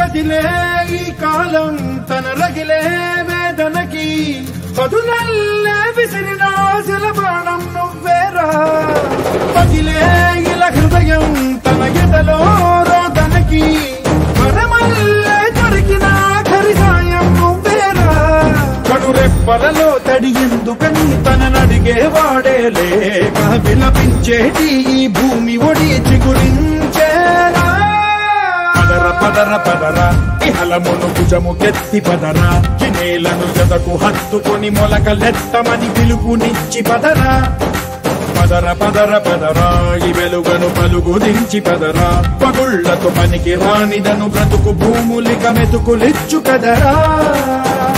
కదిలే ఈ కాలం తన రగిలే వేదనకి పదునల్లే విసిరిన ఆశల బాణం నువ్వేరా పగిలే ఇలా హృదయం తన ఎదలో రోదనకి మరమల్లే దొరికిన ఆఖరి సాయం నువ్వేరా కడురెప్పలలో తడి ఎందుకని తననడిగేవాడే లేక విలపించేటి ఈ భూమి ఒడి చిగురించేరా పదర పదర పదర ఇహలమును భుజము కెత్తి పదర జినేలను జతకు హత్తుకొని మొలకలెత్తమని పిలుపునిచ్చి పదరా పదర పదర పదర ఈ వెలుగను పలుగు దించి పదరా పగుళ్లతో పనికి రానిదను బ్రతుకు భూములిక మెతుకులిచ్చు కదరా